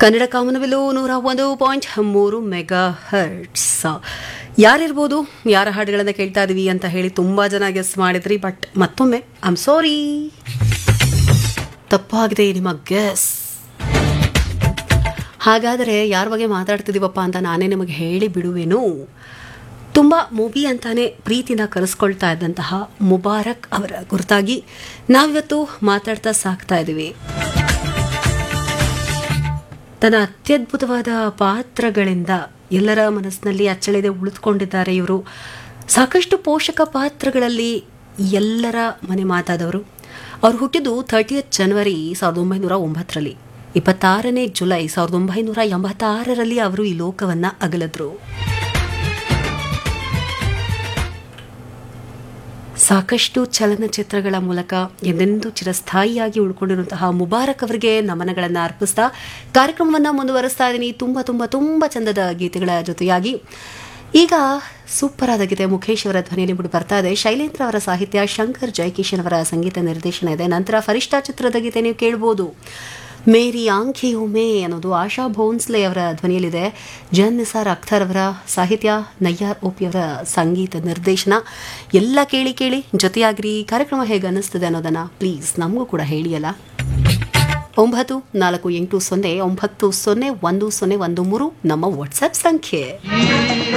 ಕನ್ನಡ ಕಾಮನಬಿಲ್ಲು ನೂರ ಒಂದು ಪಾಯಿಂಟ್ ಮೂರು ಮೆಗಾ ಹರ್ಟ್ಸ್ ಯಾರಿರ್ಬೋದು ಯಾರ ಹಾಡುಗಳನ್ನು ಕೇಳ್ತಾ ಇದೀವಿ ಅಂತ ಹೇಳಿ ತುಂಬ ಜನ ಗೆಸ್ ಮಾಡಿದ್ರಿ ಬಟ್ ಮತ್ತೊಮ್ಮೆ ಐ ಆಮ್ ಸಾರಿ ತಪ್ಪಾಗಿದೆ ನಿಮ್ಮ ಗೆಸ್ ಹಾಗಾದರೆ ಯಾರ ಬಗ್ಗೆ ಮಾತಾಡ್ತಿದ್ದೀವಪ್ಪ ಅಂತ ನಾನೇ ನಿಮಗೆ ಹೇಳಿ ಬಿಡುವೆನು ತುಂಬ ಮೂವಿ ಅಂತಾನೆ ಪ್ರೀತಿನ ಕರೆಸ್ಕೊಳ್ತಾ ಇದ್ದಂತಹ ಮುಬಾರಕ್ ಅವರ ಕುರಿತಾಗಿ ನಾವಿವತ್ತು ಮಾತಾಡ್ತಾ ಸಾಕ್ತಾ ಇದ್ದೀವಿ ತನ್ನ ಅತ್ಯದ್ಭುತವಾದ ಪಾತ್ರಗಳಿಂದ ಎಲ್ಲರ ಮನಸ್ಸಿನಲ್ಲಿ ಅಚ್ಚಳಿದೆ ಉಳಿದುಕೊಂಡಿದ್ದಾರೆ ಇವರು ಸಾಕಷ್ಟು ಪೋಷಕ ಪಾತ್ರಗಳಲ್ಲಿ ಎಲ್ಲರ ಮನೆ ಮಾತಾದವರು ಅವ್ರು ಹುಟ್ಟಿದ್ದು ಥರ್ಟಿಯತ್ ಜನವರಿ ಸಾವಿರದ ಒಂಬೈನೂರ ಒಂಬತ್ತರಲ್ಲಿ ಇಪ್ಪತ್ತಾರನೇ ಜುಲೈ ಸಾವಿರದ ಒಂಬೈನೂರ ಎಂಬತ್ತಾರರಲ್ಲಿ ಅವರು ಈ ಲೋಕವನ್ನ ಅಗಲಿದ್ರು ಸಾಕಷ್ಟು ಚಲನಚಿತ್ರಗಳ ಮೂಲಕ ಎಂದೆಂದೂ ಚಿರಸ್ಥಾಯಿಯಾಗಿ ಉಳ್ಕೊಂಡಿರುವಂತಹ ಮುಬಾರಕ್ ಅವರಿಗೆ ನಮನಗಳನ್ನು ಅರ್ಪಿಸ್ತಾ ಕಾರ್ಯಕ್ರಮವನ್ನು ಮುಂದುವರಿಸ್ತಾ ಇದ್ದೀನಿ ತುಂಬ ತುಂಬ ತುಂಬ ಚಂದದ ಗೀತೆಗಳ ಜೊತೆಯಾಗಿ ಈಗ ಸೂಪರ್ ಆದ ಗೀತೆ ಮುಖೇಶ್ ಅವರ ಧ್ವನಿಯಲ್ಲಿ ಮೂಡಿ ಬರ್ತಾ ಇದೆ ಶೈಲೇಂದ್ರ ಅವರ ಸಾಹಿತ್ಯ ಶಂಕರ್ ಜಯಕಿಶನ್ ಅವರ ಸಂಗೀತ ನಿರ್ದೇಶನ ಇದೆ ನಂತರ ಫರಿಷ್ಠಾ ಚಿತ್ರದ ಗೀತೆ ನೀವು ಕೇಳ್ಬೋದು ಮೇರಿ ಆಂಖಿಯು ಮೇ ಅನ್ನೋದು ಆಶಾ ಭೋನ್ಸ್ಲೆ ಅವರ ಧ್ವನಿಯಲ್ಲಿದೆ ಜನ್ ನಿಸಾರ್ ಅಖ್ತರ್ ಅವರ ಸಾಹಿತ್ಯ ನಯ್ಯಾರ್ ಓಪಿ ಅವರ ಸಂಗೀತ ನಿರ್ದೇಶನ ಎಲ್ಲ ಕೇಳಿ ಕೇಳಿ ಜೊತೆಯಾಗ್ರಿ ಕಾರ್ಯಕ್ರಮ ಹೇಗೆ ಅನ್ನಿಸ್ತದೆ ಅನ್ನೋದನ್ನ ಪ್ಲೀಸ್ ನಮಗೂ ಕೂಡ ಹೇಳಿಯಲ್ಲ ಒಂಬತ್ತು ನಾಲ್ಕು ಎಂಟು ಸೊನ್ನೆ ಒಂಬತ್ತು ಸೊನ್ನೆ ಒಂದು ಸೊನ್ನೆ ಒಂದು ಮೂರು ನಮ್ಮ ವಾಟ್ಸಪ್ ಸಂಖ್ಯೆ